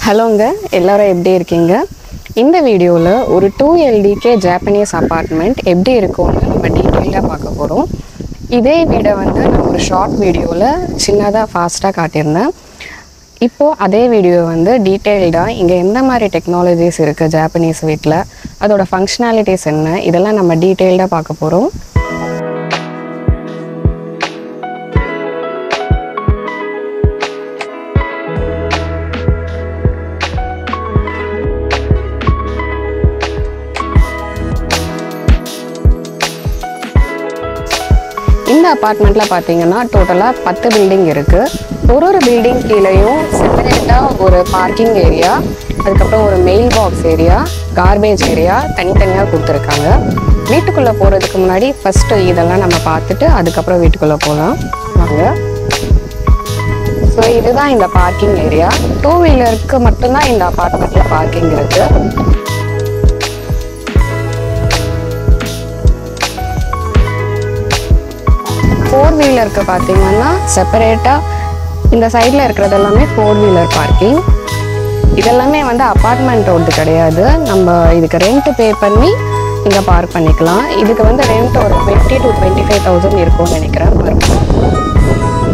ஹலோங்க எல்லாரும் எப்படி இருக்கீங்க இந்த வீடியோவில் ஒரு டூ எல்டிகே ஜாப்பனீஸ் அப்பார்ட்மெண்ட் எப்படி இருக்கும்னு நம்ம டீட்டெயிலாக பார்க்க போகிறோம் இதே வீடை வந்து நான் ஒரு ஷார்ட் வீடியோவில் சின்னதாக ஃபாஸ்ட்டாக காட்டியிருந்தேன் இப்போது அதே வீடியோ வந்து டீட்டெயில்டாக இங்கே எந்த மாதிரி டெக்னாலஜிஸ் இருக்குது ஜாப்பனீஸ் வீட்டில் அதோட ஃபங்க்ஷனாலிட்டிஸ் என்ன இதெல்லாம் நம்ம டீட்டெயில்டாக பார்க்க போகிறோம் இந்த அப்பார்ட்மெண்ட்டில் பார்த்தீங்கன்னா டோட்டலாக பத்து பில்டிங் இருக்குது ஒரு ஒரு பில்டிங் கீழேயும் செப்பரேட்டாக ஒரு பார்க்கிங் ஏரியா அதுக்கப்புறம் ஒரு mail box area garbage area தனித்தனியாக கொடுத்துருக்காங்க வீட்டுக்குள்ளே போகிறதுக்கு முன்னாடி ஃபஸ்ட்டு இதெல்லாம் நம்ம பார்த்துட்டு அதுக்கப்புறம் வீட்டுக்குள்ளே போகலாம் வாங்க ஸோ இதுதான் இந்த பார்க்கிங் ஏரியா டூ வீலருக்கு மட்டும்தான் இந்த அப்பார்ட்மெண்ட்டில் பார்க்கிங் இருக்குது ஃபோர் வீலருக்கு பார்த்தீங்கன்னா செப்பரேட்டாக இந்த சைடில் இருக்கிறது எல்லாமே ஃபோர் வீலர் பார்க்கிங் இதெல்லாமே வந்து அப்பார்ட்மெண்ட் ரோடு கிடையாது நம்ம இதுக்கு ரெண்ட் பே பண்ணி இங்கே பார்க் பண்ணிக்கலாம் இதுக்கு வந்து ரெண்ட் ஒரு twenty two twenty five thousand இருக்கும்னு நினைக்கிறேன் per month.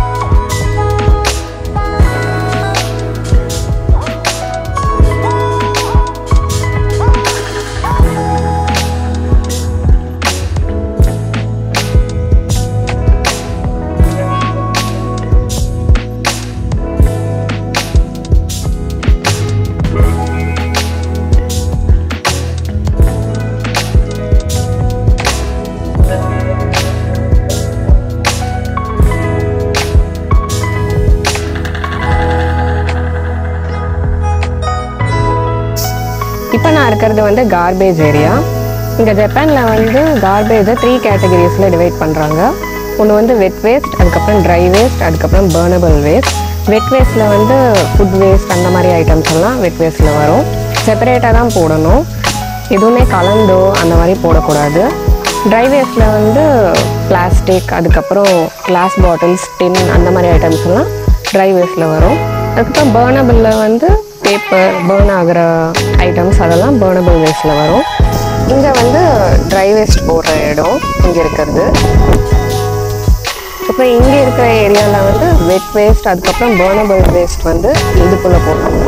இப்போ நான் இருக்கிறது வந்து கார்பேஜ் ஏரியா இங்கே ஜப்பானில் வந்து கார்பேஜை த்ரீ கேட்டகரிஸில் டிவைட் பண்ணுறாங்க ஒன்று வந்து வெட் வேஸ்ட் அதுக்கப்புறம் ட்ரை வேஸ்ட் அதுக்கப்புறம் பர்னபிள் வேஸ்ட் வெட் வேஸ்ட்டில் வந்து ஃபுட் வேஸ்ட் அந்த மாதிரி ஐட்டம்ஸ் எல்லாம் வெட் வேஸ்ட்டில் வரும் செப்பரேட்டாக தான் போடணும் எதுவுமே கலந்தோ அந்த மாதிரி போடக்கூடாது ட்ரை வேஸ்ட்டில் வந்து பிளாஸ்டிக் அதுக்கப்புறம் கிளாஸ் பாட்டில்ஸ் டின் அந்த மாதிரி ஐட்டம்ஸ் எல்லாம் ட்ரை வேஸ்ட்டில் வரும் அதுக்கப்புறம் பர்னபிளில் வந்து பேப்பர் பேர்ன் ஆகிற ஐட்டம்ஸ் அதெல்லாம் பர்னபிள் வேஸ்ட்டில் வரும் இங்கே வந்து ட்ரை வேஸ்ட் போடுற இடம் இங்கே இருக்கிறது அப்புறம் இங்கே இருக்கிற ஏரியாவில் வந்து வெட் வேஸ்ட் அதுக்கப்புறம் பர்னபிள் வேஸ்ட் வந்து இதுக்குள்ளே போடணும்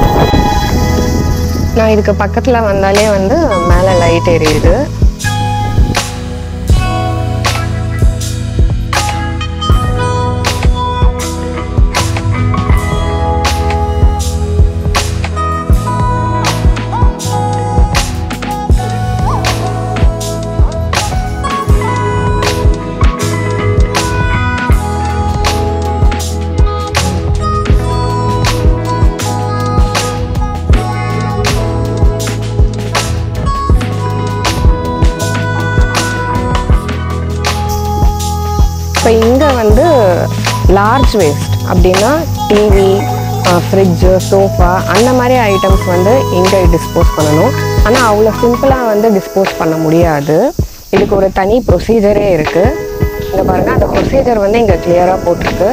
நான் இதுக்கு பக்கத்தில் வந்தாலே வந்து மேலே லைட் எரியுது இப்போ இங்கே வந்து லார்ஜ் வேஸ்ட் அப்படின்னா டிவி ஃப்ரிட்ஜு சோஃபா அந்த மாதிரி ஐட்டம்ஸ் வந்து இங்கே டிஸ்போஸ் பண்ணணும் ஆனால் அவ்வளோ சிம்பிளாக வந்து டிஸ்போஸ் பண்ண முடியாது இதுக்கு ஒரு தனி ப்ரொசீஜரே இருக்குது இங்கே பாருங்கள் அந்த ப்ரொசீஜர் வந்து இங்கே கிளியராக போட்டிருக்கு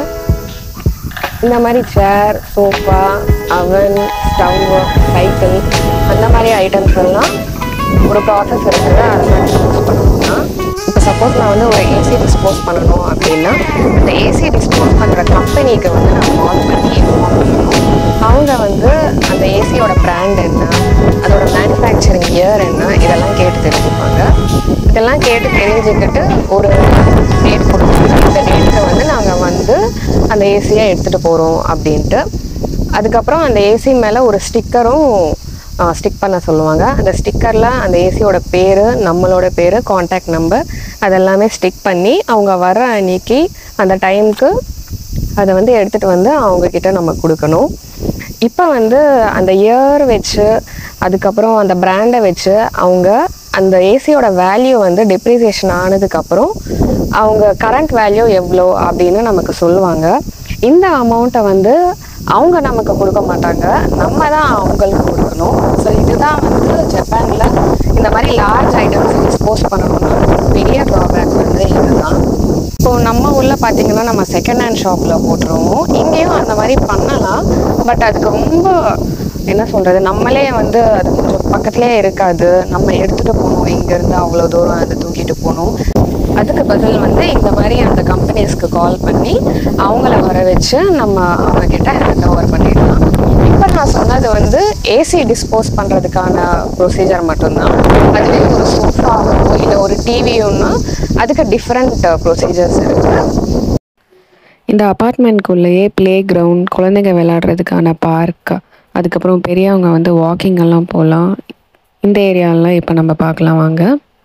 இந்த மாதிரி சேர் சோஃபா அவன் ஸ்டவ் சைக்கிள் அந்த மாதிரி ஐட்டம்ஸ் எல்லாம் ஒரு ப்ராசஸ் இருக்குது அதெல்லாம் டிஸ்போஸ் பண்ணணும்னா இப்போ சப்போஸ் நான் வந்து ஒரு ஏசி டிஸ்போஸ் பண்ணணும் அப்படின்னா அந்த ஏசி டிஸ்போஸ் பண்ணுற கம்பெனிக்கு வந்து நான் கால் பண்ணி இன்ஃபார்ம் பண்ணணும் அவங்க வந்து அந்த ஏசியோட பிராண்ட் என்ன அதோட மேனுஃபேக்சரிங் இயர் என்ன இதெல்லாம் கேட்டு தெரிஞ்சுப்பாங்க இதெல்லாம் கேட்டு தெரிஞ்சுக்கிட்டு ஒரு டேட் கொடுப்பாங்க இந்த டேட்டுக்கு வந்து நாங்கள் வந்து அந்த ஏசியை எடுத்துகிட்டு போகிறோம் அப்படின்ட்டு அதுக்கப்புறம் அந்த ஏசி மேலே ஒரு ஸ்டிக்கரும் ஸ்டிக் பண்ண சொல்லுவாங்க அந்த ஸ்டிக்கரில் அந்த ஏசியோட பேர் நம்மளோட பேர் காண்டாக்ட் நம்பர் அதெல்லாமே ஸ்டிக் பண்ணி அவங்க வர அன்னைக்கு அந்த டைமுக்கு அதை வந்து எடுத்துகிட்டு வந்து அவங்கக்கிட்ட நம்ம கொடுக்கணும் இப்போ வந்து அந்த இயர் வச்சு அதுக்கப்புறம் அந்த பிராண்டை வச்சு அவங்க அந்த ஏசியோட வேல்யூ வந்து டெப்ரிசியேஷன் ஆனதுக்கப்புறம் அவங்க கரண்ட் வேல்யூ எவ்வளோ அப்படின்னு நமக்கு சொல்லுவாங்க இந்த அமௌண்ட்டை வந்து அவங்க நமக்கு கொடுக்க மாட்டாங்க நம்ம தான் அவங்களுக்கு கொடுக்கணும் ஸோ இதுதான் வந்து ஜப்பானில் இந்த மாதிரி லார்ஜ் ஐட்டம்ஸ் டிஸ்போஸ் பண்ணணும்னா பெரிய ட்ராபேக் வந்து இதுதான் இப்போ நம்ம உள்ள ஊரில் பார்த்தீங்கன்னா நம்ம செகண்ட் ஹேண்ட் ஷாப்பில் போட்டுருவோம் இங்கேயும் அந்த மாதிரி பண்ணலாம் பட் அதுக்கு ரொம்ப என்ன சொல்கிறது நம்மளே வந்து அது கொஞ்சம் பக்கத்துலேயே இருக்காது நம்ம எடுத்துகிட்டு போகணும் இங்கேருந்து அவ்வளோ தூரம் அதை தூக்கிட்டு போகணும் அதுக்கு பதில் வந்து இந்த மாதிரி அந்த கம்பெனிஸ்க்கு கால் பண்ணி அவங்கள வர வச்சு நம்ம அவங்கக்கிட்ட ஹேண்ட் ஓவர் பண்ணிடலாம் இப்போ நான் சொன்னது வந்து ஏசி டிஸ்போஸ் பண்ணுறதுக்கான ப்ரொசீஜர் மட்டும்தான் அதுவே ஒரு சோஃபாவோ இல்லை ஒரு டிவியோன்னா அதுக்கு டிஃப்ரெண்ட் ப்ரொசீஜர்ஸ் இருக்குது இந்த அப்பார்ட்மெண்ட்குள்ளேயே ப்ளே கிரவுண்ட் குழந்தைங்க விளையாடுறதுக்கான பார்க் அதுக்கப்புறம் பெரியவங்க வந்து வாக்கிங் எல்லாம் போகலாம் இந்த ஏரியாலாம் இப்போ நம்ம பார்க்கலாம் வாங்க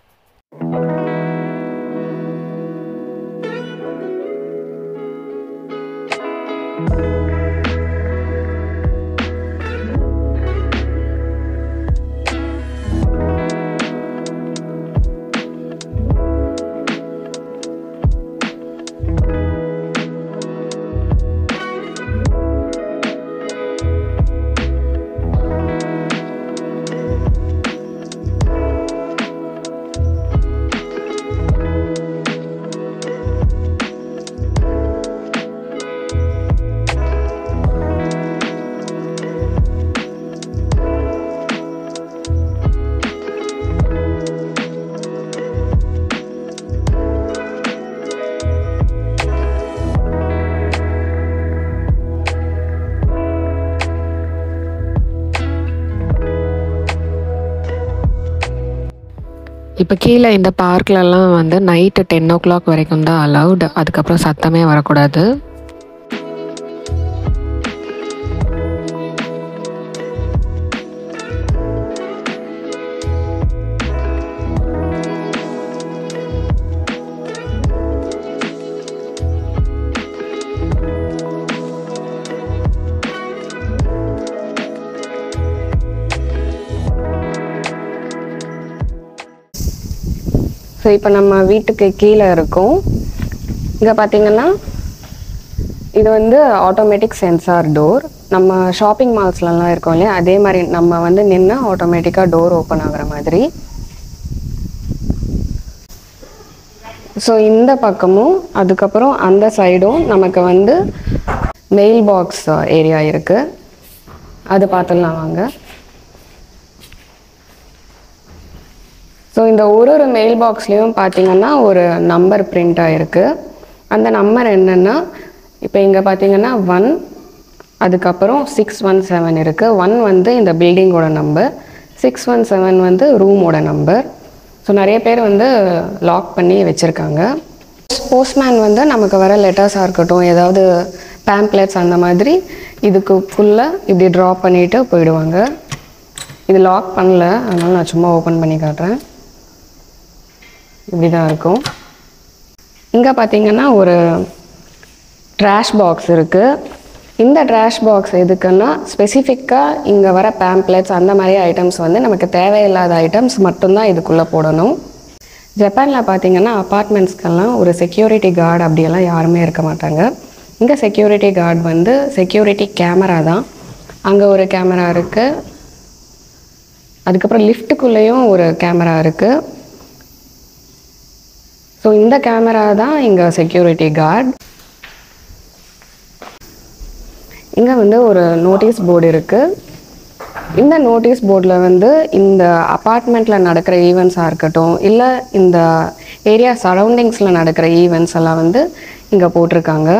இப்போ கீழே இந்த பார்க்லலாம் வந்து நைட்டு டென் ஓ கிளாக் வரைக்கும் தான் அலவுட் அதுக்கப்புறம் சத்தமே வரக்கூடாது ஸோ இப்போ நம்ம வீட்டுக்கு கீழே இருக்கோம் இங்கே பார்த்தீங்கன்னா இது வந்து ஆட்டோமேட்டிக் சென்சார் டோர் நம்ம ஷாப்பிங் மால்ஸ்லலாம் இருக்கோம் இல்லையா அதே மாதிரி நம்ம வந்து நின்று ஆட்டோமேட்டிக்காக டோர் ஓப்பன் ஆகுற மாதிரி ஸோ இந்த பக்கமும் அதுக்கப்புறம் அந்த சைடும் நமக்கு வந்து மெயில் பாக்ஸ் ஏரியா இருக்குது அது பார்த்துடலாம் வாங்க ஸோ இந்த ஒரு ஒரு மெயில் பாக்ஸ்லேயும் பார்த்தீங்கன்னா ஒரு நம்பர் பிரிண்ட் ஆகிருக்கு அந்த நம்பர் என்னென்னா இப்போ இங்கே பார்த்தீங்கன்னா ஒன் அதுக்கப்புறம் சிக்ஸ் ஒன் செவன் இருக்குது ஒன் வந்து இந்த பில்டிங்கோட நம்பர் சிக்ஸ் ஒன் செவன் வந்து ரூமோட நம்பர் ஸோ நிறைய பேர் வந்து லாக் பண்ணி வச்சுருக்காங்க போஸ்ட்மேன் வந்து நமக்கு வர லெட்டர்ஸாக இருக்கட்டும் ஏதாவது பேம்ப்ளெட்ஸ் அந்த மாதிரி இதுக்கு ஃபுல்லாக இப்படி ட்ராப் பண்ணிவிட்டு போயிடுவாங்க இது லாக் பண்ணல அதனால் நான் சும்மா ஓப்பன் பண்ணி காட்டுறேன் இப்படி தான் இருக்கும் இங்கே பார்த்தீங்கன்னா ஒரு ட்ராஷ் பாக்ஸ் இருக்குது இந்த ட்ராஷ் பாக்ஸ் எதுக்குன்னா ஸ்பெசிஃபிக்காக இங்கே வர பேம்ப்ளெட்ஸ் அந்த மாதிரி ஐட்டம்ஸ் வந்து நமக்கு தேவையில்லாத ஐட்டம்ஸ் மட்டும்தான் இதுக்குள்ளே போடணும் ஜப்பானில் பார்த்தீங்கன்னா அப்பார்ட்மெண்ட்ஸ்க்கெல்லாம் ஒரு செக்யூரிட்டி கார்டு அப்படியெல்லாம் யாருமே இருக்க மாட்டாங்க இங்கே செக்யூரிட்டி கார்டு வந்து செக்யூரிட்டி கேமரா தான் அங்கே ஒரு கேமரா இருக்குது அதுக்கப்புறம் லிஃப்ட்டுக்குள்ளேயும் ஒரு கேமரா இருக்குது ஸோ இந்த கேமரா தான் இங்கே செக்யூரிட்டி கார்டு இங்கே வந்து ஒரு நோட்டீஸ் போர்டு இருக்குது இந்த நோட்டீஸ் போர்டில் வந்து இந்த அப்பார்ட்மெண்ட்டில் நடக்கிற ஈவெண்ட்ஸாக இருக்கட்டும் இல்லை இந்த ஏரியா சரௌண்டிங்ஸில் நடக்கிற ஈவெண்ட்ஸ் எல்லாம் வந்து இங்கே போட்டிருக்காங்க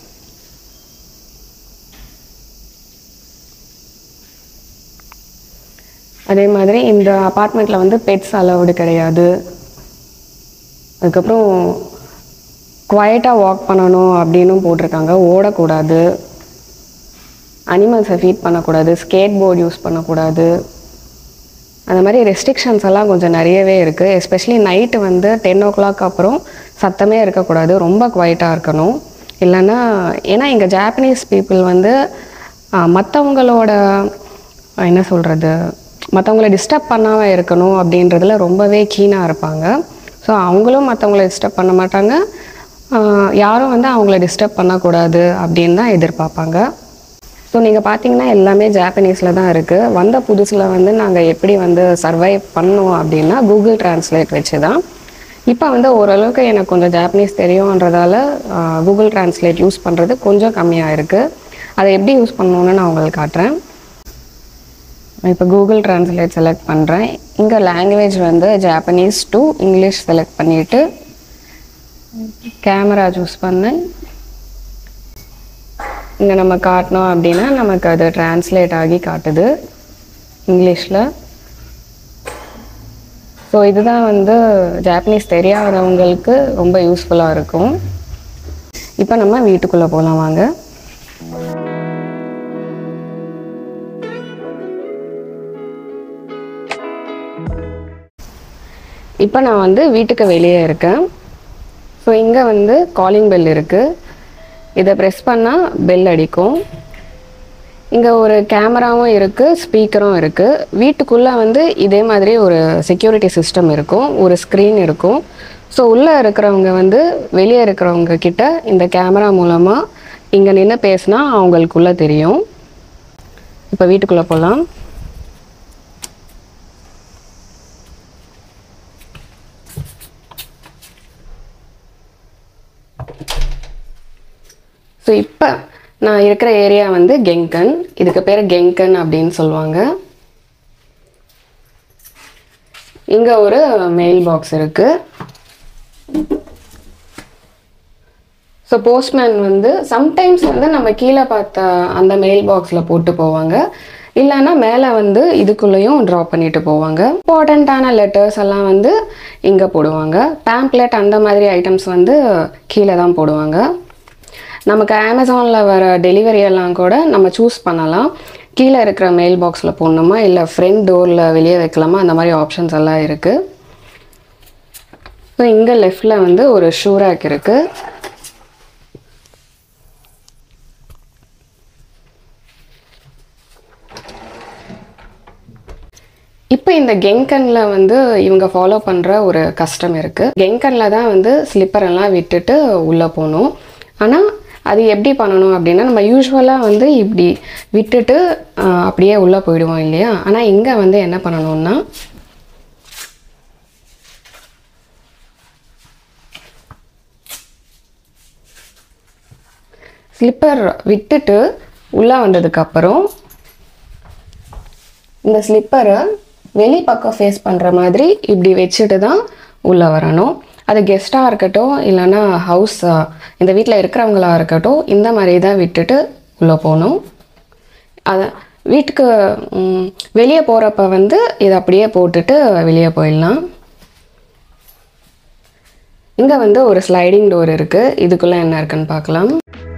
அதே மாதிரி இந்த அப்பார்ட்மெண்ட்டில் வந்து பெட்ஸ் அலவுடு கிடையாது அதுக்கப்புறம் குவைட்டாக வாக் பண்ணணும் அப்படின்னும் போட்டிருக்காங்க ஓடக்கூடாது அனிமல்ஸை ஃபீட் பண்ணக்கூடாது ஸ்கேட் போர்டு யூஸ் பண்ணக்கூடாது அந்த மாதிரி ரெஸ்ட்ரிக்ஷன்ஸ் எல்லாம் கொஞ்சம் நிறையவே இருக்குது எஸ்பெஷலி நைட்டு வந்து டென் ஓ கிளாக் அப்புறம் சத்தமே இருக்கக்கூடாது ரொம்ப குவைட்டாக இருக்கணும் இல்லைன்னா ஏன்னா இங்கே ஜாப்பனீஸ் பீப்புள் வந்து மற்றவங்களோட என்ன சொல்கிறது மற்றவங்கள டிஸ்டர்ப் பண்ணாமல் இருக்கணும் அப்படின்றதுல ரொம்பவே கீனாக இருப்பாங்க ஸோ அவங்களும் மற்றவங்கள டிஸ்டர்ப் பண்ண மாட்டாங்க ஆஹ் யாரும் வந்து அவங்கள டிஸ்டர்ப் பண்ணக்கூடாது அப்படின்னு தான் எதிர்பார்ப்பாங்க ஸோ நீங்கள் பார்த்தீங்கன்னா எல்லாமே ஜாப்பனீஸில் தான் இருக்குது வந்த புதுசில் வந்து நாங்கள் எப்படி வந்து சர்வைவ் பண்ணோம் அப்படின்னா கூகுள் டிரான்ஸ்லேட் வச்சு தான் இப்போ வந்து ஓரளவுக்கு எனக்கு கொஞ்சம் ஜாப்பனீஸ் தெரியுன்றதால கூகுள் டிரான்ஸ்லேட் யூஸ் பண்ணுறது கொஞ்சம் கம்மியாக இருக்குது அதை எப்படி யூஸ் பண்ணணுன்னு நான் உங்களுக்கு காட்டுறேன் இப்போ கூகுள் டிரான்ஸ்லேட் செலக்ட் பண்ணுறேன் இங்கே லாங்குவேஜ் வந்து ஜாப்பனீஸ் டு இங்கிலீஷ் செலக்ட் பண்ணிவிட்டு கேமரா சூஸ் பண்ணேன் இங்கே நம்ம காட்டினோம் அப்படின்னா நமக்கு அது டிரான்ஸ்லேட் ஆகி காட்டுது இங்கிலீஷில் ஸோ இதுதான் வந்து ஜாப்பனீஸ் தெரியாதவங்களுக்கு ரொம்ப யூஸ்ஃபுல்லாக இருக்கும் இப்போ நம்ம வீட்டுக்குள்ளே போகலாம் வாங்க இப்போ நான் வந்து வீட்டுக்கு வெளியே இருக்கேன் ஸோ இங்கே வந்து காலிங் பெல் இருக்குது இதை ப்ரெஸ் பண்ணால் பெல் அடிக்கும் இங்கே ஒரு கேமராவும் இருக்குது ஸ்பீக்கரும் இருக்குது வீட்டுக்குள்ளே வந்து இதே மாதிரி ஒரு செக்யூரிட்டி சிஸ்டம் இருக்கும் ஒரு ஸ்க்ரீன் இருக்கும் ஸோ உள்ளே இருக்கிறவங்க வந்து வெளியே இருக்கிறவங்க கிட்ட இந்த கேமரா மூலமாக இங்கே நின்று பேசினா அவங்களுக்குள்ளே தெரியும் இப்போ வீட்டுக்குள்ளே போகலாம் ஸோ இப்போ நான் இருக்கிற ஏரியா வந்து கெங்கன் இதுக்கு பேர் கெங்கன் அப்படின்னு சொல்லுவாங்க இங்கே ஒரு மெயில் பாக்ஸ் இருக்குது ஸோ போஸ்ட்மேன் வந்து சம்டைம்ஸ் வந்து நம்ம கீழே பார்த்த அந்த மெயில் பாக்ஸில் போட்டு போவாங்க இல்லைன்னா மேலே வந்து இதுக்குள்ளேயும் ட்ராப் பண்ணிட்டு போவாங்க இம்பார்ட்டண்ட்டான லெட்டர்ஸ் எல்லாம் வந்து இங்கே போடுவாங்க பேம்ப்ளெட் அந்த மாதிரி ஐட்டம்ஸ் வந்து கீழே தான் போடுவாங்க நமக்கு அமேசானில் வர டெலிவரி எல்லாம் கூட நம்ம சூஸ் பண்ணலாம் கீழே இருக்கிற மெயில் பாக்ஸில் போடணுமா இல்லை ஃப்ரண்ட் டோரில் வெளியே வைக்கலாமா அந்த மாதிரி ஆப்ஷன்ஸ் எல்லாம் இருக்குது ஸோ இங்கே லெஃப்டில் வந்து ஒரு ஷூ ரேக் இருக்குது இப்போ இந்த கெங்கனில் வந்து இவங்க ஃபாலோ பண்ணுற ஒரு கஷ்டம் இருக்குது கெங்கனில் தான் வந்து ஸ்லிப்பர் எல்லாம் விட்டுட்டு உள்ளே போகணும் ஆனால் அது எப்படி பண்ணணும் அப்படின்னா நம்ம யூஸ்வலாக வந்து இப்படி விட்டுட்டு ஆஹ், அப்படியே உள்ளே போயிடுவோம் இல்லையா ஆனால் இங்கே வந்து என்ன பண்ணணும்னா ஸ்லிப்பர் விட்டுட்டு உள்ளே வந்ததுக்கப்புறம் இந்த ஸ்லிப்பரை வெளி பக்கம் ஃபேஸ் பண்ணுற மாதிரி இப்படி வச்சுட்டு தான் உள்ளே வரணும் அது கெஸ்ட்டாக இருக்கட்டும் இல்லைன்னா ஹவுஸ் இந்த வீட்டில் இருக்கிறவங்களா இருக்கட்டும் இந்த மாதிரி தான் விட்டுட்டு உள்ளே போகணும் அதை வீட்டுக்கு ம், வெளியே போகிறப்ப வந்து இதை அப்படியே போட்டுட்டு வெளியே போயிடலாம் இங்கே வந்து ஒரு ஸ்லைடிங் டோர் இருக்குது இதுக்குள்ளே என்ன இருக்குன்னு பார்க்கலாம்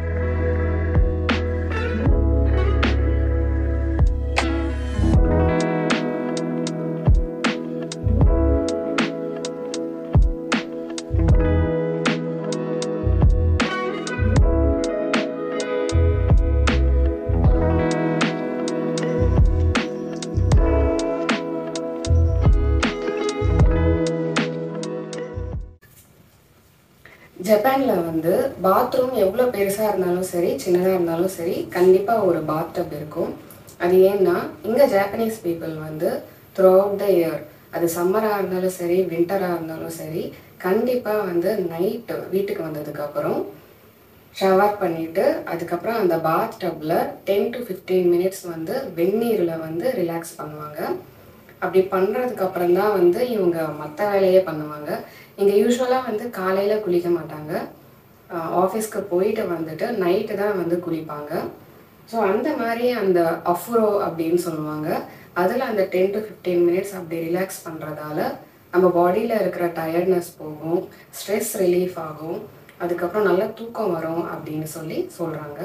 ஜப்பானில் வந்து பாத்ரூம் எவ்வளோ பெருசாக இருந்தாலும் சரி சின்னதாக இருந்தாலும் சரி கண்டிப்பாக ஒரு பாத்டப் இருக்கும் அது ஏன்னா இங்கே ஜாப்பனீஸ் பீப்புள் வந்து த்ரூ அவுட் த இயர் அது சம்மராக இருந்தாலும் சரி வின்டராக இருந்தாலும் சரி கண்டிப்பாக வந்து நைட்டு வீட்டுக்கு வந்ததுக்கப்புறம் ஷவர் பண்ணிவிட்டு அதுக்கப்புறம் அந்த பாத் டப்பில் டென் டு ஃபிஃப்டீன் மினிட்ஸ் வந்து வெந்நீரில் வந்து ரிலாக்ஸ் பண்ணுவாங்க அப்படி பண்ணுறதுக்கு அப்புறம் தான் வந்து இவங்க மற்ற வேலையே பண்ணுவாங்க இங்கே யூஸ்வலாக வந்து காலையில் குளிக்க மாட்டாங்க ஆஃபீஸ்க்கு போயிட்டு வந்துட்டு நைட்டு தான் வந்து குளிப்பாங்க ஸோ அந்த மாதிரி அந்த அஃப்ரோ அப்படின்னு சொல்லுவாங்க அதில் அந்த டென் டு ஃபிஃப்டீன் மினிட்ஸ் அப்படி ரிலாக்ஸ் பண்ணுறதால நம்ம பாடியில் இருக்கிற டயர்ட்னஸ் போகும் ஸ்ட்ரெஸ் ரிலீஃப் ஆகும் அதுக்கப்புறம் நல்ல தூக்கம் வரும் அப்படின்னு சொல்லி சொல்கிறாங்க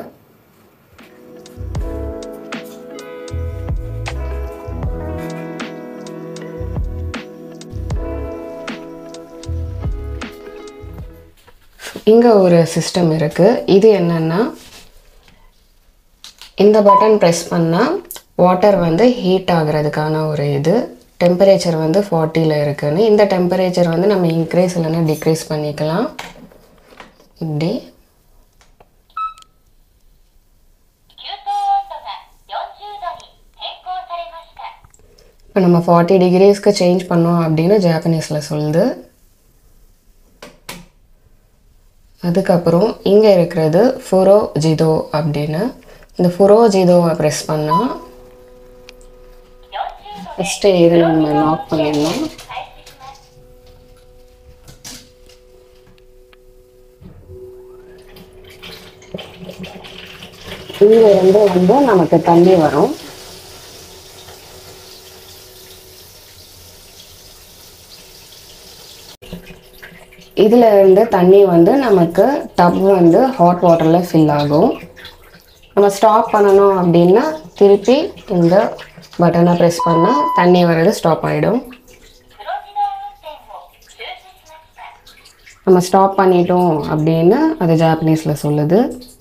இங்கே ஒரு சிஸ்டம் இருக்குது இது என்னன்னா இந்த பட்டன் ப்ரெஸ் பண்ணால் வாட்டர் வந்து ஹீட் ஆகுறதுக்கான ஒரு இது டெம்பரேச்சர் வந்து ஃபார்ட்டியில் இருக்குன்னு இந்த டெம்பரேச்சர் வந்து நம்ம இன்க்ரீஸ் இல்லைன்னா டிக்ரீஸ் பண்ணிக்கலாம் இப்படி 給湯温度が40度に変更されました இப்போ நம்ம ஃபார்ட்டி டிகிரிஸ்க்கு சேஞ்ச் பண்ணோம் அப்படின்னு ஜாப்பனீஸில் சொல்லுது அதுக்கப்புறம் இங்கே இருக்கிறது ஃபுரோ ஜிதோ அப்படின்னு இந்த ஃபுரோ ஜிதோவை ப்ரெஸ் பண்ணால் 40度 ஃபஸ்ட்டு இதை நம்ம லாக் பண்ணிடலாம் 開始します。 இங்கே இருந்து வந்து நமக்கு தண்ணி வரும் இதில் இருந்து தண்ணி வந்து நமக்கு டப் வந்து ஹாட் வாட்டரில் ஃபில் ஆகும் நம்ம ஸ்டாப் பண்ணணும் அப்படின்னா திருப்பி இந்த பட்டனை ப்ரெஸ் பண்ணால் தண்ணி வர்றது ஸ்டாப் ஆகிடும் 黒自動運転を中止しました。 நம்ம ஸ்டாப் பண்ணிட்டோம் அப்படின்னு அது ஜாப்பனீஸில் சொல்லுது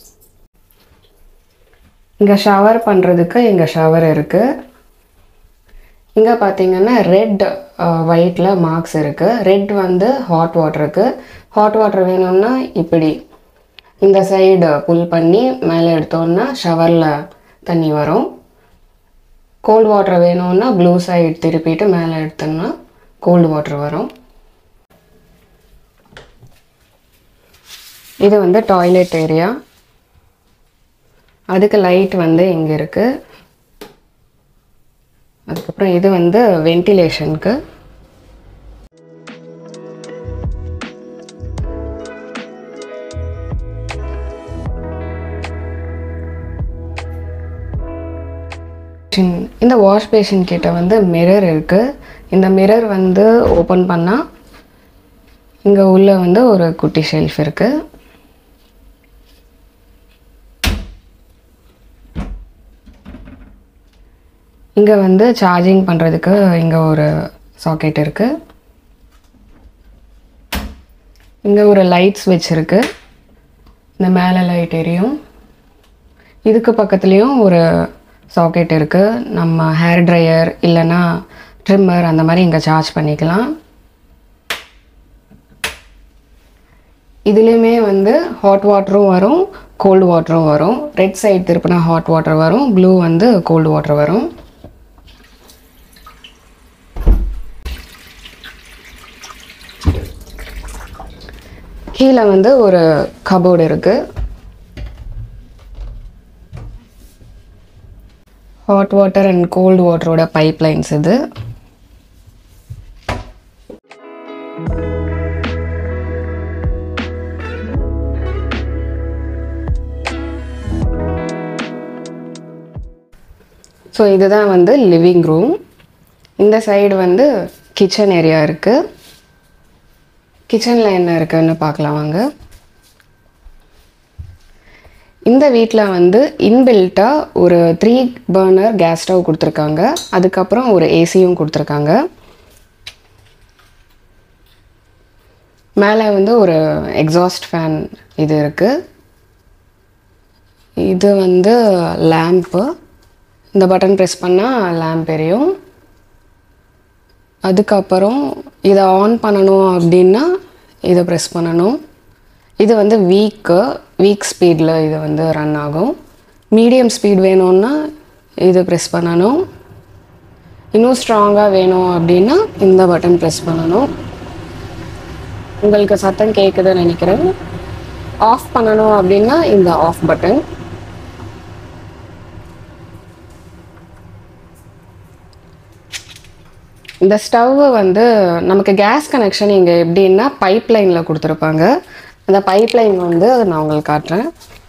இங்கே ஷவர் பண்ணுறதுக்கு இங்கே ஷவர் இருக்குது இங்கே பார்த்தீங்கன்னா ரெட் ஒயிட்டில் மார்க்ஸ் இருக்குது ரெட் வந்து ஹாட் வாட்டருக்கு ஹாட் வாட்டர் வேணும்னா இப்படி இந்த சைடு புல் பண்ணி மேலே எடுத்தோம்னா ஷவரில் தண்ணி வரும் கோல்டு வாட்டர் வேணும்னா ப்ளூ சைடு திருப்பிட்டு மேலே எடுத்தோம்னா கோல்டு வாட்டர் வரும் இது வந்து டாய்லெட் ஏரியா அதுக்கு லைட் வந்து இங்கே இருக்குது அதுக்கப்புறம் இது வந்து வென்டிலேஷனுக்கு இந்த வாஷ் பேஷன் கிட்ட வந்து மிரர் இருக்குது இந்த மிரர் வந்து ஓப்பன் பண்ணால் இங்கே உள்ள வந்து ஒரு குட்டி ஷெல்ஃப் இருக்குது இங்கே வந்து சார்ஜிங் பண்ணுறதுக்கு இங்கே ஒரு சாக்கெட் இருக்குது இங்கே ஒரு லைட் ஸ்விட்ச் இருக்குது இந்த மேலே லைட் எரியும் இதுக்கு பக்கத்துலேயும் ஒரு சாக்கெட் இருக்குது நம்ம ஹேர் ட்ரையர் இல்லைன்னா ட்ரிம்மர் அந்த மாதிரி இங்கே சார்ஜ் பண்ணிக்கலாம் இதுலேயுமே வந்து ஹாட் வாட்டரும் வரும் கோல்டு வாட்டரும் வரும் ரெட் சைடு திருப்பினா ஹாட் வாட்டர் வரும் ப்ளூ வந்து கோல்டு வாட்டர் வரும் கீழே வந்து ஒரு கபோர்டு இருக்கு ஹாட் வாட்டர் அண்ட் கோல்டு வாட்டரோட பைப் லைன்ஸ் இது ஸோ இதுதான் வந்து லிவிங் ரூம் இந்த சைடு வந்து கிச்சன் ஏரியா இருக்குது கிச்சனில் என்ன இருக்குன்னு பார்க்கலாம் வாங்க இந்த வீட்டில் வந்து இன்பில்ட்டாக ஒரு த்ரீ பர்னர் கேஸ் ஸ்டவ் கொடுத்துருக்காங்க அதுக்கப்புறம் ஒரு ஏசியும் கொடுத்துருக்காங்க மேலே வந்து ஒரு எக்ஸாஸ்ட் ஃபேன் இது இருக்குது இது வந்து லேம்ப்பு இந்த பட்டன் ப்ரெஸ் பண்ணால் லேம்ப் எரியும் அதுக்கப்புறம் இதை ஆன் பண்ணணும் அப்படின்னா இதை ப்ரெஸ் பண்ணணும் இது வந்து வீக்கு வீக் ஸ்பீடில் இது வந்து ரன் ஆகும் மீடியம் ஸ்பீட் வேணும்னா இதை ப்ரெஸ் பண்ணணும் இன்னும் ஸ்ட்ராங்காக வேணும் அப்படின்னா இந்த பட்டன் ப்ரெஸ் பண்ணணும் உங்களுக்கு சத்தம் கேட்குதுன்னு நினைக்கிறேன் ஆஃப் பண்ணணும் அப்படின்னா இந்த ஆஃப் பட்டன் இந்த ஸ்டவ் வந்து நமக்கு கேஸ் கனெக்ஷன் இங்கே எப்படின்னா பைப் லைனில் கொடுத்துருப்பாங்க அந்த பைப் லைன் வந்து நான் உங்களுக்கு காட்டுறேன்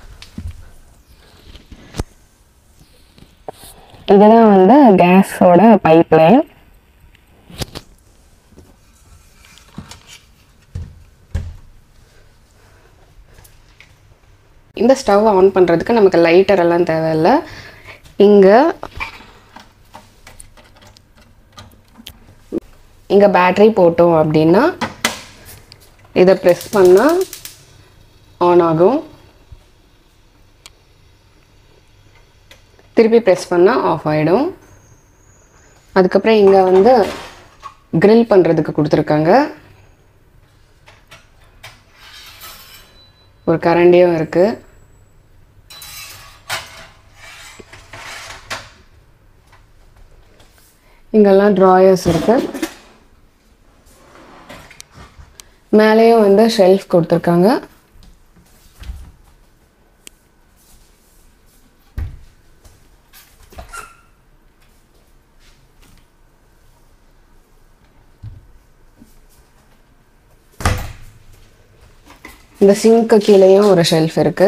இதுதான் வந்து கேஸோட பைப் லைன் இந்த ஸ்டவ் ஆன் பண்ணுறதுக்கு நமக்கு லைட்டர் எல்லாம் தேவையில்லை இங்கே இங்கே பேட்ரி போட்டோம் அப்படின்னா இதை ப்ரெஸ் பண்ணால் ஆன் ஆகும் திருப்பி ப்ரெஸ் பண்ணால் ஆஃப் ஆகிடும் அதுக்கப்புறம் இங்கே வந்து grill பண்ணுறதுக்கு கொடுத்துருக்காங்க ஒரு கரண்டியும் இருக்குது இங்கெல்லாம் ட்ராயர்ஸ் இருக்குது மேலேயும் வந்து ஷெல்ஃப் கொடுத்துருக்காங்க இந்த சிங்க்கு கீழேயும் ஒரு ஷெல்ஃப் இருக்குது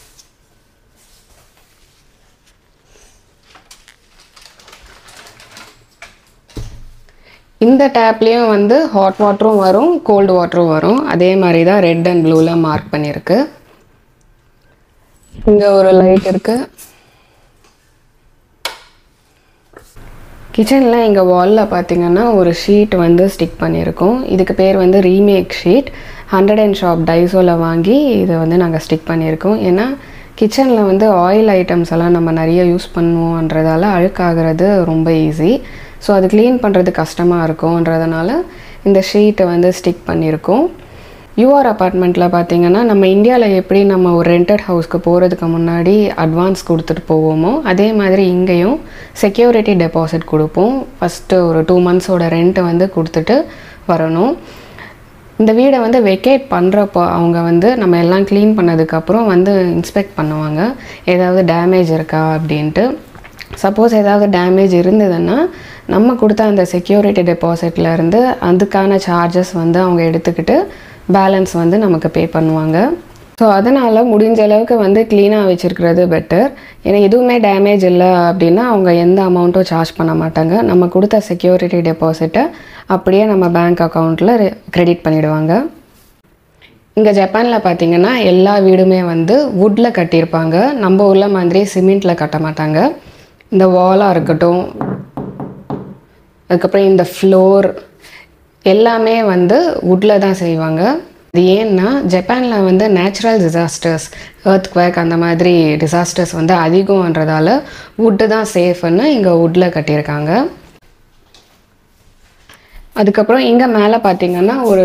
இந்த டேப்லேயும் வந்து ஹாட் வாட்டரும் வரும் கோல்டு வாட்டரும் வரும் அதே மாதிரி தான் ரெட் அண்ட் ப்ளூவில் மார்க் பண்ணியிருக்கு இங்கே ஒரு லைட் இருக்கு கிச்சனில் இங்கே வாலில் பார்த்தீங்கன்னா ஒரு ஷீட் வந்து ஸ்டிக் பண்ணியிருக்கோம் இதுக்கு பேர் வந்து remake sheet hundred yen shop டைஸோவில் வாங்கி இதை வந்து நாங்கள் ஸ்டிக் பண்ணியிருக்கோம் ஏன்னா கிச்சனில் வந்து ஆயில் ஐட்டம்ஸ் எல்லாம் நம்ம நிறைய யூஸ் பண்ணுவோன்றதால அழுக்காகிறது ரொம்ப ஈஸி ஸோ அது க்ளீன் பண்ணுறது கஷ்டமாக இருக்கும்ன்றதுனால இந்த ஷீட்டை வந்து ஸ்டிக் பண்ணியிருக்கோம் யூஆர் அப்பார்ட்மெண்ட்டில் பார்த்தீங்கன்னா நம்ம இந்தியாவில் எப்படி நம்ம ஒரு ரெண்டட் ஹவுஸ்க்கு போகிறதுக்கு முன்னாடி அட்வான்ஸ் கொடுத்துட்டு போவோமோ அதே மாதிரி இங்கேயும் செக்யூரிட்டி டெபாசிட் கொடுப்போம் ஃபஸ்ட்டு ஒரு டூ மந்த்ஸோட ரெண்ட்டு வந்து கொடுத்துட்டு வரணும் இந்த வீடை வந்து வெக்கேட் பண்ணுறப்போ அவங்க வந்து நம்ம எல்லாம் க்ளீன் பண்ணதுக்கப்புறம் வந்து இன்ஸ்பெக்ட் பண்ணுவாங்க ஏதாவது டேமேஜ் இருக்கா அப்படின்ட்டு சப்போஸ் ஏதாவது டேமேஜ் இருந்ததுன்னா நம்ம கொடுத்த அந்த செக்யூரிட்டி டெபாசிட்லேருந்து அதுக்கான சார்ஜஸ் வந்து அவங்க எடுத்துக்கிட்டு பேலன்ஸ் வந்து நமக்கு பே பண்ணுவாங்க ஸோ அதனால் முடிஞ்ச அளவுக்கு வந்து க்ளீனாக வச்சுருக்கிறது பெட்டர் ஏன்னா எதுவுமே டேமேஜ் இல்லை அப்படின்னா அவங்க எந்த அமௌண்ட்டும் சார்ஜ் பண்ண மாட்டாங்க நம்ம கொடுத்த செக்யூரிட்டி டெபாசிட்டை அப்படியே நம்ம பேங்க் அக்கௌண்ட்டில் கிரெடிட் பண்ணிடுவாங்க இங்கே ஜப்பானில் பார்த்தீங்கன்னா எல்லா வீடுமே வந்து வுட்டில் கட்டியிருப்பாங்க நம்ம ஊரில் மாதிரி சிமெண்ட்டில் கட்ட மாட்டாங்க இந்த வாலாக இருக்கட்டும் அதுக்கப்புறம் இந்த ஃப்ளோர் எல்லாமே வந்து வுட்டில் தான் செய்வாங்க இது ஏன்னா ஜப்பானில் வந்து நேச்சுரல் டிசாஸ்டர்ஸ் earthquake அந்த மாதிரி டிசாஸ்டர்ஸ் வந்து அதிகம்ன்றதால வுட்டு தான் சேஃப்னு இங்கே வுட்டில் கட்டியிருக்காங்க அதுக்கப்புறம் இங்கே மேலே பார்த்தீங்கன்னா ஒரு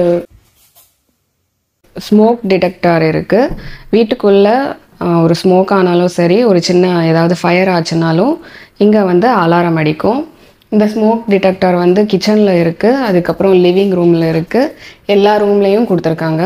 ஸ்மோக் டிடெக்டார் இருக்குது வீட்டுக்குள்ளே ஆஹ், ஒரு ஸ்மோக் ஆனாலும் சரி ஒரு சின்ன ஏதாவது ஃபயர் ஆச்சுனாலும் இங்கே வந்து அலாரம் அடிக்கும் இந்த ஸ்மோக் டிடெக்டார் வந்து கிச்சனில் இருக்குது அதுக்கப்புறம் லிவிங் ரூமில் இருக்குது எல்லா ரூம்லேயும் கொடுத்துருக்காங்க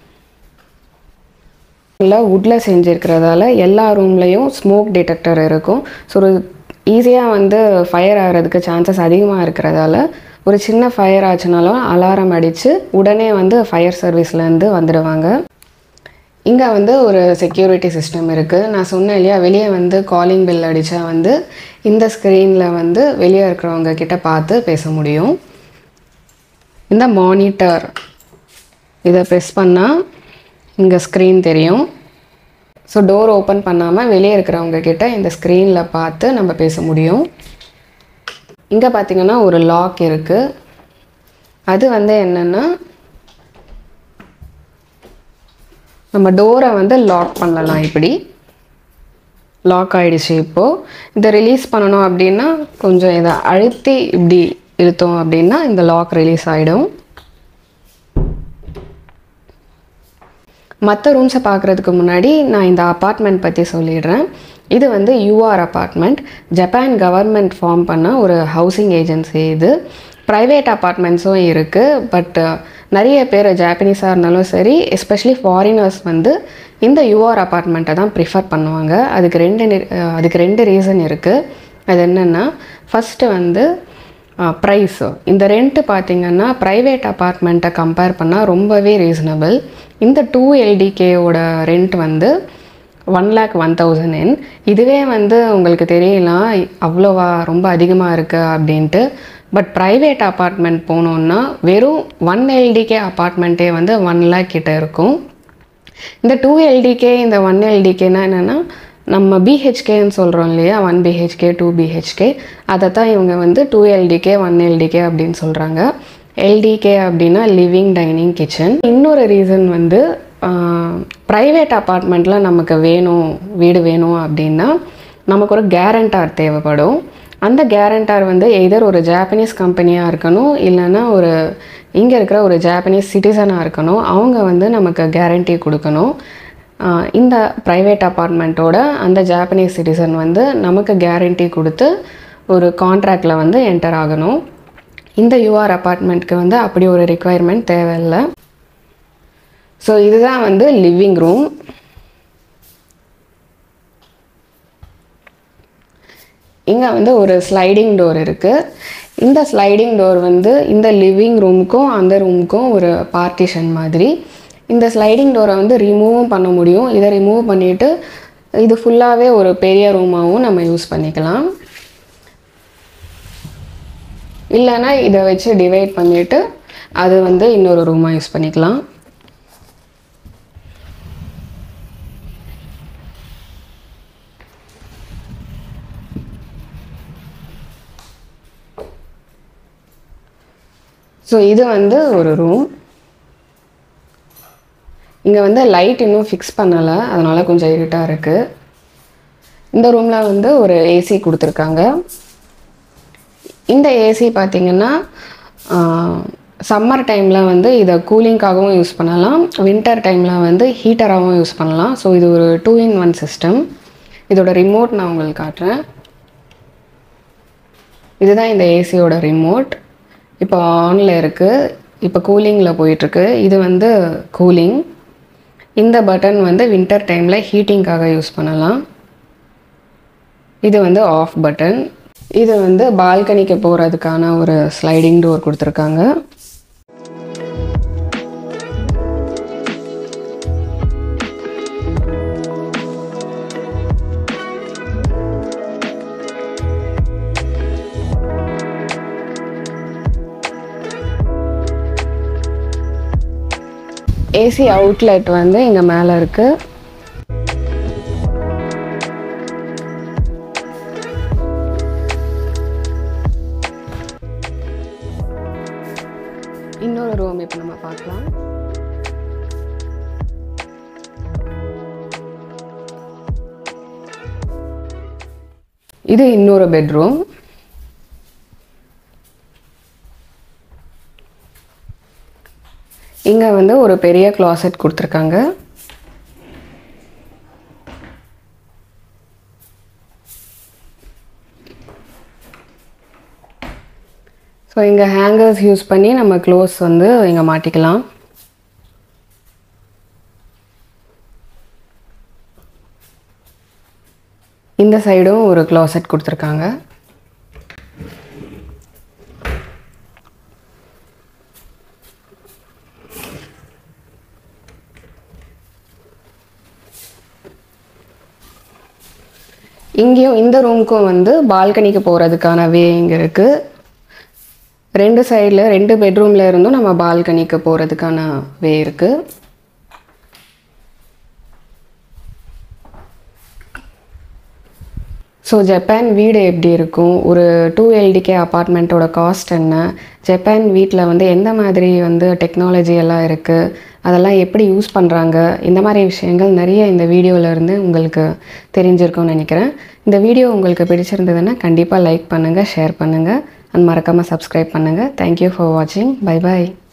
இல்லை வுட்டில் செஞ்சுருக்கிறதால எல்லா ரூம்லேயும் ஸ்மோக் டிடெக்டர் இருக்கும் ஸோ ஒரு ஈஸியாக வந்து ஃபயர் ஆகிறதுக்கு சான்சஸ் அதிகமாக இருக்கிறதால ஒரு சின்ன ஃபயர் ஆச்சுனாலும் அலாரம் அடித்து உடனே வந்து ஃபயர் சர்வீஸ்லேருந்து வந்துடுவாங்க இங்கே வந்து ஒரு செக்யூரிட்டி சிஸ்டம் இருக்குது நான் சொன்னேன் இல்லையா வெளியே வந்து காலிங் பெல் அடித்தா வந்து இந்த ஸ்க்ரீனில் வந்து வெளியே இருக்கிறவங்க கிட்ட பார்த்து பேச முடியும் இந்த மானிட்டர் இதை ப்ரெஸ் பண்ணால் இங்கே ஸ்க்ரீன் தெரியும் ஸோ டோர் ஓப்பன் பண்ணாமல் வெளியே இருக்கிறவங்க கிட்ட இந்த ஸ்க்ரீனில் பார்த்து நம்ம பேச முடியும் இங்கே பார்த்தீங்கன்னா ஒரு லாக் இருக்குது அது வந்து என்னென்னா நம்ம டோரை வந்து லாக் பண்ணலாம் இப்படி லாக் ஆயிடுச்சு இப்போது இதை ரிலீஸ் பண்ணணும் அப்படின்னா கொஞ்சம் இதை அழுத்தி இப்படி இழுத்தோம் அப்படின்னா இந்த லாக் ரிலீஸ் ஆகிடும் மற்ற ரூம்ஸை பார்க்குறதுக்கு முன்னாடி நான் இந்த அப்பார்ட்மெண்ட் பற்றி சொல்லிடுறேன் இது வந்து U R apartment Japan government form பண்ண ஒரு ஹவுசிங் ஏஜென்சி இது ப்ரைவேட் அப்பார்ட்மெண்ட்ஸும் இருக்குது பட் நிறைய பேர் ஜாப்பனீஸாக இருந்தாலும் சரி எஸ்பெஷலி ஃபாரினர்ஸ் வந்து இந்த யூஆர் அப்பார்ட்மெண்ட்டை தான் ப்ரிஃபர் பண்ணுவாங்க அதுக்கு ரெண்டு நி- அஹ் அதுக்கு ரெண்டு ரீசன் இருக்குது அது என்னென்னா ஃபஸ்ட்டு வந்து ப்ரைஸு இந்த ரெண்ட்டு பார்த்தீங்கன்னா ப்ரைவேட் அப்பார்ட்மெண்ட்டை கம்பேர் பண்ணால் ரொம்பவே ரீசனபிள் இந்த டூ எல்டிகேவோட ரெண்ட் வந்து one lakh one thousand yen இதுவே வந்து உங்களுக்கு தெரியலாம் அவ்வளோவா ரொம்ப அதிகமாக இருக்குது அப்படின்ட்டு பட் ப்ரைவேட் அப்பார்ட்மெண்ட் போனோன்னா வெறும் ஒன் எல்டிகே அப்பார்ட்மெண்ட்டே வந்து ஒன் லேக் கிட்ட இருக்கும் இந்த டூ எல்டிகே இந்த ஒன் எல்டிகேனா என்னென்னா நம்ம பிஹெச்கேன்னு சொல்கிறோம் இல்லையா ஒன் பிஹெச்கே டூ பிஹெச்கே அதை தான் இவங்க வந்து டூ எல்டிகே ஒன் எல்டிகே அப்படின்னு சொல்கிறாங்க எல்டிகே அப்படின்னா லிவிங் டைனிங் கிச்சன் இன்னொரு ரீசன் வந்து ப்ரைவேட் அப்பார்ட்மெண்ட்டில் நமக்கு வேணும் வீடு வேணும் அப்படின்னா நமக்கு ஒரு கேரண்டார் தேவைப்படும் அந்த கேரண்டார் வந்து எதர் ஒரு ஜாப்பனீஸ் கம்பெனியாக இருக்கணும் இல்லைன்னா ஒரு இங்கே இருக்கிற ஒரு ஜாப்பனீஸ் சிட்டிசனாக இருக்கணும் அவங்க வந்து நமக்கு கேரண்டி கொடுக்கணும் ஆஹ் இந்த ப்ரைவேட் அப்பார்ட்மெண்ட்டோட அந்த ஜாப்பனீஸ் சிட்டிசன் வந்து நமக்கு கேரண்டி கொடுத்து ஒரு கான்ட்ராக்டில் வந்து என்டர் ஆகணும் இந்த யூஆர் அப்பார்ட்மெண்ட்க்கு வந்து அப்படி ஒரு ரெக்குவயர்மெண்ட் தேவையில்லை ஸோ இதுதான் வந்து லிவிங் ரூம் இங்கே வந்து ஒரு ஸ்லைடிங் டோர் இருக்குது இந்த ஸ்லைடிங் டோர் வந்து இந்த லிவிங் ரூமுக்கும் அந்த ரூமுக்கும் ஒரு பார்ட்டிஷன் மாதிரி இந்த ஸ்லைடிங் டோரை வந்து ரிமூவும் பண்ண முடியும் இதை ரிமூவ் பண்ணிவிட்டு இது ஃபுல்லாகவே ஒரு பெரிய ரூமாகவும் நம்ம யூஸ் பண்ணிக்கலாம் இல்லைன்னா இதை வச்சு டிவைட் பண்ணிவிட்டு அது வந்து இன்னொரு ரூமாக யூஸ் பண்ணிக்கலாம் ஸோ இது வந்து ஒரு ரூம் இங்கே வந்து லைட் இன்னும் ஃபிக்ஸ் பண்ணலை அதனால் கொஞ்சம் இருட்டாக இருக்குது இந்த ரூமில் வந்து ஒரு ஏசி கொடுத்துருக்காங்க இந்த ஏசி பார்த்தீங்கன்னா சம்மர் டைமில் வந்து இதை கூலிங்காகவும் யூஸ் பண்ணலாம் வின்டர் டைமில் வந்து ஹீட்டராகவும் யூஸ் பண்ணலாம் ஸோ இது ஒரு டூ இன் ஒன் சிஸ்டம் இதோட ரிமோட் நான் உங்களுக்கு காட்டுறேன் இதுதான் இந்த ஏசியோட ரிமோட் இப்போ ஆனில் இருக்குது இப்போ கூலிங்கில் போயிட்டுருக்கு இது வந்து கூலிங் இந்த பட்டன் வந்து வின்டர் டைமில் ஹீட்டிங்காக யூஸ் பண்ணலாம் இது வந்து ஆஃப் பட்டன் இது வந்து பால்கனிக்கு போகிறதுக்கான ஒரு ஸ்லைடிங் டோர் கொடுத்துருக்காங்க ஏசி அவுட்லெட் வந்து இங்கே மேலே இருக்குது இன்னொரு ரூம் இப்போ நம்ம பார்க்கலாம் இது இன்னொரு பெட்ரூம் இங்கே வந்து ஒரு பெரிய closet கொடுத்துருக்காங்க ஸோ இங்கே ஹேங்கர்ஸ் யூஸ் பண்ணி நம்ம க்ளோஸ் வந்து இங்கே மாட்டிக்கலாம் இந்த சைடும் ஒரு closet கொடுத்துருக்காங்க இங்கேயும் இந்த ரூமுக்கும் வந்து பால்கனிக்கு போகிறதுக்கான வே இங்கே இருக்குது ரெண்டு சைடில் ரெண்டு பெட்ரூமில் இருந்தும் நம்ம பால்கனிக்கு போகிறதுக்கான வே இருக்குது ஸோ ஜப்பான் வீடு எப்படி இருக்கும் ஒரு டூ எல்டிகே அப்பார்ட்மெண்ட்டோட காஸ்ட் என்ன ஜப்பான் வீட்டில் வந்து எந்த மாதிரி வந்து டெக்னாலஜி எல்லாம் இருக்குது அதெல்லாம் எப்படி யூஸ் பண்ணுறாங்க இந்த மாதிரி விஷயங்கள் நிறைய இந்த வீடியோவில் இருந்து உங்களுக்கு தெரிஞ்சிருக்கும்னு நினைக்கிறேன் இந்த வீடியோ உங்களுக்கு பிடிச்சிருந்ததுன்னா கண்டிப்பாக லைக் பண்ணுங்கள் ஷேர் பண்ணுங்கள் அண்ட் மறக்காமல் சப்ஸ்கிரைப் பண்ணுங்கள் தேங்க்யூ ஃபார் வாட்சிங் பை பாய்